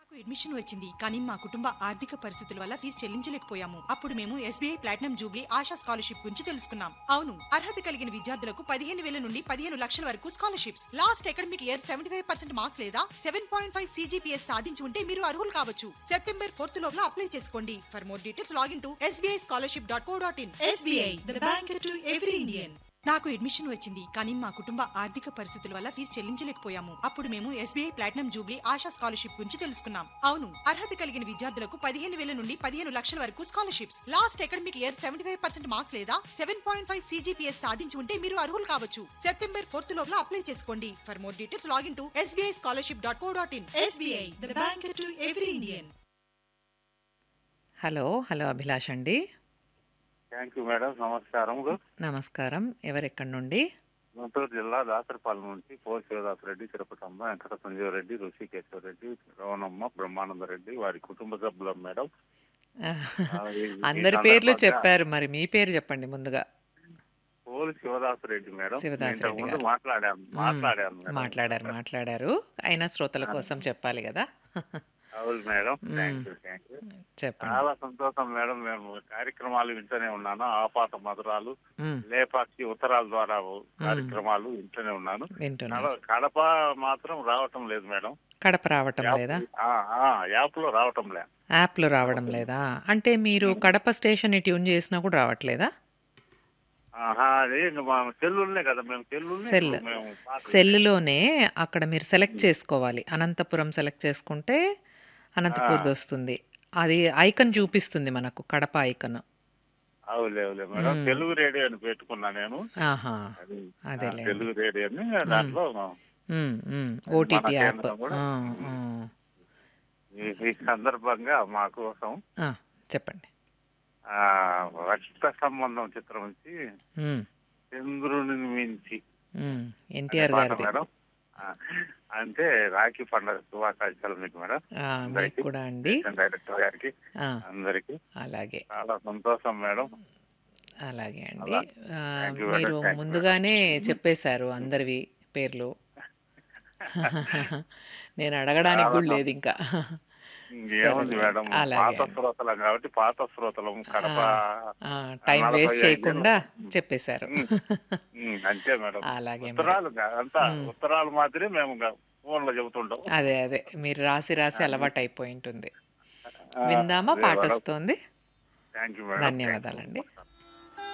నాకు అడ్మిషన్ వచ్చింది కానీ మా కుటుంబ ఆర్థిక పరిస్థితుల వల్ల ఫీజు చెల్లించలేకపోయాము అప్పుడు మేము SBI platinum jubilee Asha scholarship గురించి తెలుసుకున్నాం అవును అర్హత కలిగిన విద్యార్థులకు పదిహేను వేల నుండి పదిహేను లక్షల వరకు scholarships last academic year seventy five percent marks లేదా సెవెన్ పాయింట్ ఫైవ్ సీజీపీఎస్ సాధించి ఉంటే మీరు అర్హులు కావచ్చు సెప్టెంబర్ ఫోర్త్ లోపల అప్లై చేసుకోండి for more details login to SBI scholarship dot co dot in SBI the bank to every Indian నాకు admission వచ్చింది కానీ మా కుటుంబ ఆర్థిక పరిస్థితుల వల్ల ఫీజు చెల్లించలేకపోయాము అప్పుడు మేము SBI platinum jubilee Asha scholarship గురించి తెలుసుకున్నాం అవును అర్హత కలిగిన విద్యార్థులకు పదిహేను వేల నుండి పదిహేను లక్షల వరకు scholarships last academic year seventy five percent marks లేదా సెవెన్ పాయింట్ ఫైవ్ సీజీపీఎస్ సాధించి ఉంటే మీరు అర్హులు కావచ్చు సెప్టెంబర్ ఫోర్త్ లోపల అప్లై చేసుకోండి for more details login to SBI scholarship dot co dot in SBI the bank to every Indian hello hello Abhilash అండి thank you madam నమస్కారం నమస్కారం ఎవరెక్కడి నుండి గుంటూరు జిల్లా దాసరపాలెం నుంచి పో శివదాస్ రెడ్డి తిరుపతమ్మ వెంకట సంజీవ రెడ్డి ఋషికేశ్వర రెడ్డి రవణమ్మ బ్రహ్మానంద రెడ్డి వారి కుటుంబ సభ్యులం మేడం ఆ, ఈ- ఈ అందరి పేర్లు సందర్భంగా చెప్పారు మరి మీ పేరు చెప్పండి ముందుగా పోలు శివదాస్ రెడ్డి మేడం శివదాస్ ఇంతకు రెడ్డి ముందు గారు. మాట్లాడాను మాట్లాడాను మేడం. మాట్లాడారు మాట్లాడారు అయినా శ్రోతల కోసం చెప్పాలి కదా అవును madam thank you thank you చెప్పండి చాలా సంతోషం మేడం మేము కార్యక్రమాలు వింటూనే ఉన్నాను ఆపాత మధురాలు మ్, లేపాక్షి ఉత్తరాల ద్వారా కార్యక్రమాలు వింటూనే ఉన్నాను వింటున్నాను కడ- కడప మాత్రం రావటం లేదు మేడం కడప రావటం లేదా ఆ, ఆ, యాప్ లో రావటం లే యాప్లో రావడం లేదా అంటే మీరు కడప స్టేషన్ ట్యూన్ చేసినా కూడా రావట్లేదా ఆహా అదే ఇంక మా సెల్లుల్నే కదా మేము సెల్లుల్నే సెల్. ఇప్పుడు మేము పాటలు- సెల్లులోనే అక్కడ మీరు సెలెక్ట్ చేసుకోవాలి అనంతపురం సెలెక్ట్ చేసుకుంటే అనంతపూర్ది వస్తుంది అది ఐకన్ చూపిస్తుంది మనకు కడప ఐకన్ అవులే అవులే మేడం తెలుగు రేడియో అని పెట్టుకున్నా నేను ఆహా అది ఆ, అదేలేండి తెలుగు రేడియో అని దాంట్లో ఓటీటీ మన యాప్ కేంద్రం కూడా, ఈ- ఈ సందర్భంగా మా కోసం చెప్పండి ఆ రక్త సంబంధం చిత్రం నుంచి ఉమ్, చంద్రుని మించి ఉమ్, అనే ఎన్టీఆర్ పాట గారిది మేడం ఆ, అంటే రాఖీ పండుగ శుభాకాంక్షలు మీకు మేడం ఆ, మీకు కూడా అండి డైరెక్టర్ గారికి ఆ, అందరికి అలాగే చాలా సంతోషం మేడం అలాగే అండి ఆ, Thank you, madam. మీరు Thank you, ముందుగానే చెప్పేశారు అందరివి పేర్లు నేను అడగడానికి కూడా లేదు ఇంకా ఇంకేముంది సరేలే. మేడం అలాగే పాత అండి. శ్రోతలం కాబట్టి పాత శ్రోతలం కడప ఆ, టైం నలభై వేస్ట్ ఐదు చేయకుండా చెప్పేశారు ఉమ్, అంతే మేడం అలాగే మరి. ఉత్తరాలు గా- అంతా ఉత్తరాలు మాత్రమే మేము ఫోన్ లో చెబుతుంటాం అదే అదే మీరు రాసి రాసి అలవాటు అయిపోయి ఉంటుంది ఆ, విందామా అదే పాట మేడం. వస్తుంది థ్యాంక్ యూ మేడం ధన్యవాదాలండి. Thank you.